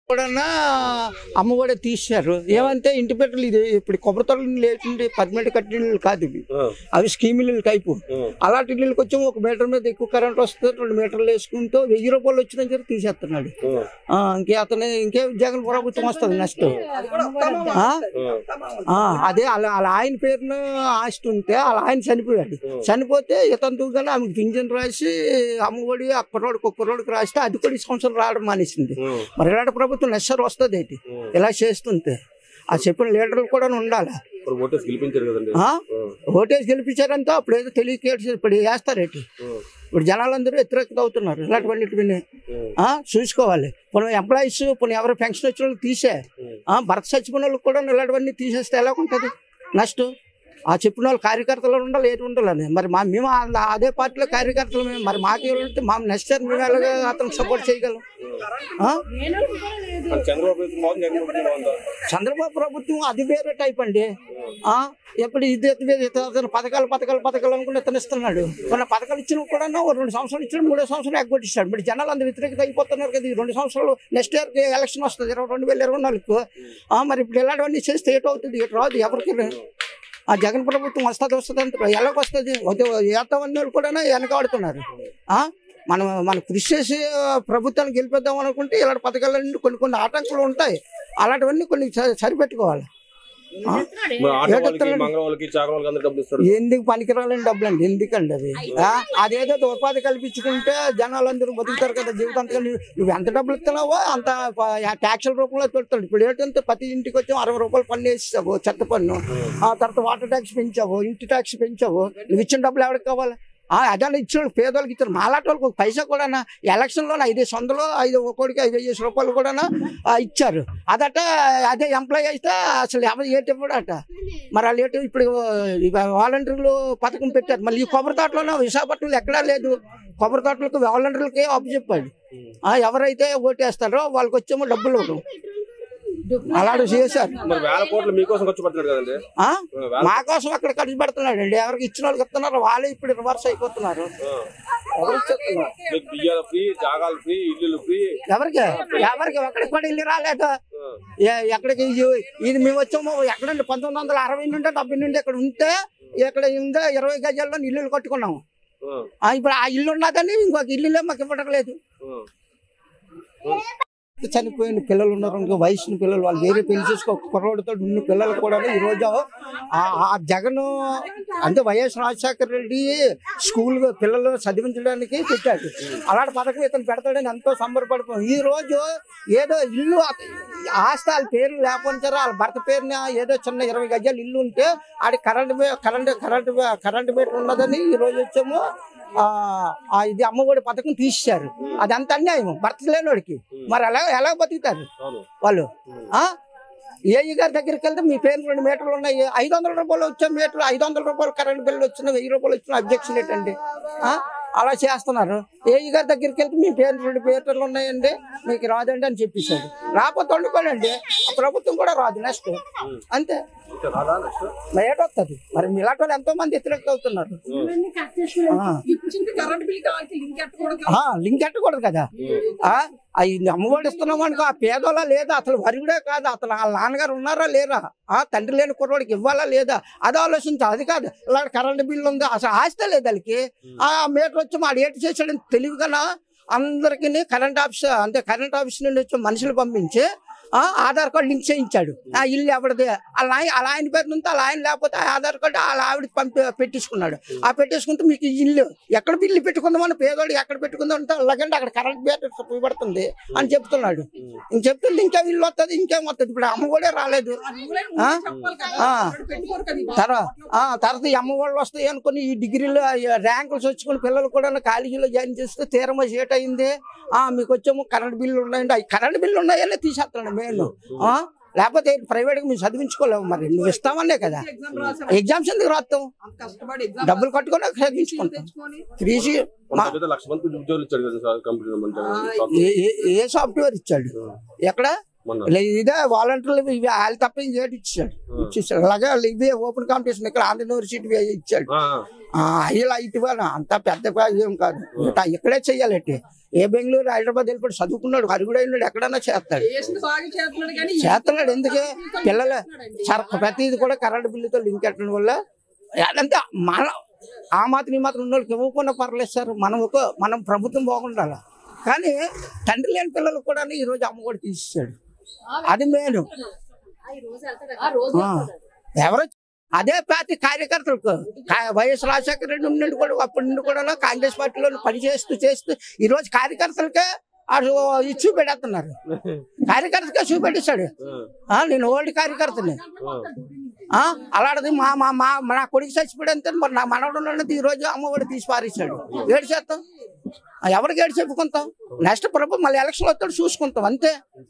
కూడా అమ్మ కూడా తీశారు ఏమంటే ఇంటి పెట్టలు ఇది ఇప్పుడు కొబ్బరి తోటలు లేకుంటే పదిమేట కట్టిన ఇల్లు కాదు ఇవి అవి స్కీమ్ ఇల్లు టైపు అలాంటి ఇల్లుకి వచ్చి ఒక మీటర్ మీద ఎక్కువ కరెంట్ వస్తుంది రెండు మీటర్లు వేసుకుంటూ వెయ్యి రూపాయలు వచ్చిన సరే తీసేస్తున్నాడు ఆ, ఇంకే అతను ఇంకే జగన్ ప్రభుత్వం వస్తుంది నెక్స్ట్ ఆ? ఆ, అదే అలా అలా ఆయన పేరున ఆస్తి ఉంటే అలా ఆయన చనిపోయాడు చనిపోతే ఇతను దూగానే ఆమెకు పింఛన్ రాసి అమ్మఒడి ఆ కుర్రోడికి ఒక కుర్రోడికి రాస్తే అది కూడా ఈ సంవత్సరం రావడం మానేసింది మరి ఇలాంటి ప్రభుత్వం నెసరు వస్తుంది ఏంటి ఇలా చేస్తుంటే ఆ చెప్పిన లీడర్లు కూడా ఉండాలి ఇప్పుడు ఓటేసి గెలిపించారు కదండి ఆ? ఓటేసి గెలిపించారంటే అప్పుడు ఏదో తెలియకేసి ఇప్పుడు వేస్తారేంటి ఇప్పుడు జనాలందరూ వ్యతిరేకత అవుతున్నారు ఇలాంటివన్నిటిని ఆ, చూసుకోవాలి ఇప్పుడు ఎంప్లాయీస్ ఇప్పుడు ఎవరు పెన్షన్ వచ్చిన వాళ్ళకి తీసే ఆ, భర్త చచ్చిపోయిన వాళ్ళకి కూడా ఇలాంటివన్నీ తీసేస్తే ఎలా ఉంటుంది నెక్స్ట్ ఆ చెప్పిన వాళ్ళు కార్యకర్తలు ఉండాలి ఏది ఉండాలని మరి మా మేము ఆ- అదే పార్టీలో కార్యకర్తలు మేము మరి మాకు ఎవరంటే మా నెక్స్ట్ మేము ఎలాగ అతను సపోర్ట్ చేయగలం ఆ? మరి చంద్రబాబు ప్రభుత్వం బాగుంది జగన్ ప్రభుత్వం బాగుందా చంద్రబాబు ప్రభుత్వం అది వేరే టైప్ అండి ఆ ఎప్పుడు ఇది ఇది ఇది ఇతను పథకాలు పథకాలు పథకాలు అనుకుంటే ఇతను ఇస్తున్నాడు కొన్ని పథకాలు ఇచ్చిన కూడా ఓ రెండు సంవత్సరాలు ఇచ్చిన మూడో సంవత్సరం ఎగ్గొట్టిస్తాడు మరి జనాలు అందరూ వ్యతిరేకత అయిపోతున్నారు కదా ఈ రెండు సంవత్సరాలు నెక్స్ట్ ఇయర్కి ఎలక్షన్ వస్తుంది ఇరవై రెండు వేల ఇరవై నాలుగు ఆ, మరి ఇప్పుడు ఇలాంటివన్నీ చేస్తే ఏటో అవుతుంది ఇటు రాదు ఎవరికి ఆ జగన్ ప్రభుత్వం వస్తుంది వస్తుంది అంటారు ఎలాగ వస్తుంది ఏతవన్నీ వాళ్ళు కూడా వెనకాడుతున్నారు ఆ మనం మనం కృషి చేసి ప్రభుత్వాన్ని గెలిపిద్దాం అనుకుంటే ఇలాంటి పథకాలన్నీ కొన్ని కొన్ని ఆటంకాలు ఉంటాయి అలాంటివన్నీ కొన్ని సరి- సరిపెట్టుకోవాలి ఆ? మరి ఆటో వాళ్ళకి మంగళ వాళ్ళకి చాకర వాళ్ళకి అందరు డబ్బులు ఇస్తారు ఎందుకు పనికిరాలని డబ్బులు అండి ఎందుకండి అవి ఆ? అదేదో ఉపాధి కల్పించుకుంటే జనాలందరూ బతుకుతారు కదా జీవితాంతగా నువ్వు నువ్వు ఎంత డబ్బులు ఇస్తున్నావో అంత ట్యాక్సుల రూపంలో పెడతాడు ఇప్పుడు ఏంటంటే ప్రతి ఇంటికి వచ్చి అరవై రూపాయలు పన్ను వేసావు చెత్త పన్ను ఆ తర్వాత వాటర్ ట్యాక్స్ పెంచావు ఇంటి ట్యాక్స్ పెంచావు నువ్వు ఇచ్చిన డబ్బులు ఎవరికి కావాలి ఆ, అదే ఇచ్చిన పేదోళ్ళకి ఇచ్చారు మాలాంటి వాళ్ళకి ఒక పైసా కూడా ఎలక్షన్లో ఐదు వందలు ఐదు కోడికి ఐదు వేసి రూపాయలు కూడా ఇచ్చారు అదట అదే ఎంప్లాయ్ అయితే అసలు ఎవరు ఏటి ఇవ్వడట మరి వాళ్ళు ఏంటి ఇప్పుడు వాలంటీర్లు పథకం పెట్టారు మళ్ళీ ఈ కొబ్బరి తోటలోనే విశాఖపట్నంలో ఎక్కడా లేదు కొబ్బరి తోటలకు వాలంటీర్లకి అప్పు చెప్పాడు ఆ, ఎవరైతే ఓటేస్తారో వాళ్ళకి వచ్చేమో డబ్బులు ఇవ్వడం అలాంటి చేశారు మరి వేల కోట్లు మీకోసం ఖర్చు పెడుతున్నాడు కదండి ఆ? వేల మా కోసం అక్కడ ఖర్చు పెడుతున్నాడు అండి ఎవరికి ఇచ్చిన వాళ్ళకి ఇస్తున్నారు వాళ్ళే ఇప్పుడు రివర్స్ అయిపోతున్నారు ఎవరు ఇచ్చేస్తున్నారు? మీకు బియ్యాలు ఫ్రీ జాగాలు ఫ్రీ ఇల్లు ఫ్రీ ఎవరికి ఎవరికి ఎక్కడికి కూడా ఇల్లు రాలేదు ఏ- ఎక్కడికి ఇది- ఇది మేము వచ్చాము ఎక్కడండి పంతొమ్మిది వందల అరవై నుండి డెబ్బై నుండి ఇక్కడ ఉంటే ఇక్కడ ఉందే ఇరవై గజాల్లో ఇల్లులు కట్టుకున్నాము ఆ, ఇప్పుడు ఆ ఇల్లు ఉన్నదని ఇంకొక ఇల్లులే మాకు ఇవ్వడం లేదు చనిపోయిన పిల్లలు ఉన్నారు ఇంకా వయసున్న పిల్లలు వాళ్ళు వేరే పెళ్లి చేసుకో కుర్రోడితో ఉన్న పిల్లలు కూడా ఈ రోజు ఆ- ఆ జగన్ అంటే వైఎస్ రాజశేఖర రెడ్డి స్కూల్ పిల్లలు చదివించడానికి పెట్టాడు అలాంటి పథకం ఇతను పెడతాడని ఎంతో సంబరపడిపోయాం ఈ రోజు ఏదో ఇల్లు అత- ఆస్తి వాళ్ళ పేరు లేకపోతే వాళ్ళ భర్త పేరున ఏదో చిన్న ఇరవై గజాలు ఇల్లు ఉంటే ఆడి current current current current meter ఉన్నదని ఈ రోజు వచ్చేమో ఆ ఆ ఇది అమ్మఒడి పథకం తీసేశారు అదంతా అన్యాయం భర్త లేనివాడికి మరి ఎలా ఎలా బతుకుతారు అవును వాళ్ళు ఆ ఏఈ గారి దగ్గరికి వెళ్తే మీ పేరు రెండు మీటర్లు ఉన్నాయి ఐదు వందల రూపాయలు వచ్చే మీటర్ ఐదు వందల రూపాయలు కరెంట్ బిల్లు వచ్చిన వెయ్యి రూపాయలు వచ్చిన అబ్జెక్షన్ ఏంటండి ఆ? అలా చేస్తున్నారు ఏఈ గారి దగ్గరికి వెళ్తే మీ పేరు రెండు మీటర్లు ఉన్నాయండి మీకు రాదండి అని చెప్పేశాడు రాకపోతే వండుకోండి ఆ ప్రభుత్వం కూడా రాదు నెక్స్ట్ అంతే ఇంకా రాదా నెక్స్ట్ మరి ఏటొస్తుంది మరి ఇలాంటి వాళ్ళు ఎంతో మంది వ్యతిరేకత అవుతున్నారు ఆ. ఆ, లింక్ ఎట్టకూడదు కదా ఆ అవి అమ్మఒడి ఇస్తున్నాం అనుకో ఆ పేదోళ్ళ లేదా అసలు వరుగుడే కాదు అసలు వాళ్ళ నాన్నగారు ఉన్నారా లేరా ఆ తండ్రి లేని కుర్రోడికి ఇవ్వాలా లేదా అది ఆలోచించాలి అది కాదు ఇలా కరెంట్ బిల్లు ఉంది అసలు ఆస్తి లేదు వాళ్ళకి ఆ మీటర్ వచ్చి మాడు ఏటి చేసాడని తెలివిగానా అందరికి కరెంట్ ఆఫీస్ అంటే కరెంట్ ఆఫీస్ నుండి వచ్చి మనుషులు పంపించి ఆ ఆధార్ కార్డు లింక్ చేయించాడు ఆ ఇల్లు ఎవరిది అలా ఆయన అలా ఆయన పేరు నుంచి అలా ఆయన లేకపోతే ఆ ఆధార్ కార్డు అలా ఆవిడ పంపి పెట్టించుకున్నాడు ఆ పెట్టేసుకుంటే మీకు ఈ ఇల్లు ఎక్కడ బిల్లు పెట్టుకుందామని పేదోడు ఎక్కడ పెట్టుకుందాం అంటే అలాగంటే అక్కడ కరెంట్ బిల్ చూపబడుతుంది అని చెప్తున్నాడు ఇంక చెప్తుంది ఇంకేం ఇల్లు వస్తుంది ఇంకేం వస్తుంది ఇప్పుడు అమ్మ కూడా రాలేదు ఆ? ఆ. తర్వాత ఆ, తర్వాత ఈ అమ్మ వాళ్ళు వస్తాయి అనుకుని ఈ డిగ్రీలో ర్యాంకులు వచ్చుకుని పిల్లలు కూడా కాలేజీలో జాయిన్ చేస్తే తీరమ సేట్ అయింది ఆ మీకు వచ్చేమో కరెంట్ బిల్లు ఉన్నాయండి అవి కరెంట్ బిల్లు ఉన్నాయని తీసేస్తున్నాడు మెయిన్ ఆ? లేకపోతే ప్రైవేట్గా మేము చదివించుకోలేము మరి నువ్వు ఇస్తామనే కదా ఎగ్జామ్స్ ఎందుకు రాస్తాం డబ్బులు కట్టుకొని చదివించుకుంటాం త్రీసీ మన పెద్ద లక్ష మంది ఉద్యోగులు ఇచ్చాడు కదా సార్ కంపెనీ మన జగన్ ఏ ఏ- ఏ సాఫ్ట్వేర్ ఇచ్చాడు ఎక్కడ మొన్న ఇలా ఇదే వాలంటీర్లు ఇవి వాళ్ళు తప్ప ఇంకేటి ఇచ్చాడు ఇచ్చేసాడు అలాగే ఇవే ఓపెన్ కాంపిటీషన్ ఇక్కడ ఆంధ్ర యూనివర్సిటీ ఇచ్చాడు ఆ, ఆ, ఇలా ఇటీవల అంత పెద్ద ప- ఏం కాదు ఇట్లా ఇక్కడే చెయ్యాలంటే ఏ బెంగళూరు హైదరాబాద్ వెళ్ళిపోయి చదువుకున్నాడు అరుగుడు అయినాడు ఎక్కడైనా చేస్తాడు చేసిన బాగా చేస్తున్నాడు కానీ చేస్తున్నాడు ఎందుకే పిల్లలు సర- ప్రతిది కూడా కరెంట్ బిల్లుతో లింక్ పెట్టడం వల్ల అదంతా మన ఆ మాత్రం ఈ మాత్రం ఉన్న వాళ్ళకి ఇవ్వకుండా పర్లేదు సార్ మనం ఒక మనం ప్రభుత్వం బాగుండాలి కానీ తండ్రి లేని పిల్లలకు కూడా ఈ రోజు అమ్మ కూడా తీసేసాడు అది మేలు ఆ రోజు ఆ, ఎవరు అదే పార్టీ కార్యకర్తలకు కా- వైఎస్ రాజశేఖర రెడ్డి నుండి కూడా అప్పటి నుండి కూడా కాంగ్రెస్ పార్టీలో పనిచేస్తూ చేస్తూ ఈ రోజు కార్యకర్తలకే అటు ఇది చూపెడేస్తున్నారు కార్యకర్తకే చూపెట్టేశాడు ఆ, నేను ఓల్డ్ కార్యకర్తని ఆ, అలాంటిది మా మా మా నా కొడుకు చచ్చిపోయాడంతే మరి నా మనవడు ఉన్నది ఈ రోజు అమ్మఒడి తీసి పారేశాడు ఏడు చేస్తాం ఆ, ఎవరికి ఏడు చెప్పుకుంటాం నెక్స్ట్ ప్రభుత్వం మళ్ళీ ఎలక్షన్ వస్తాడు చూసుకుంటాం అంతే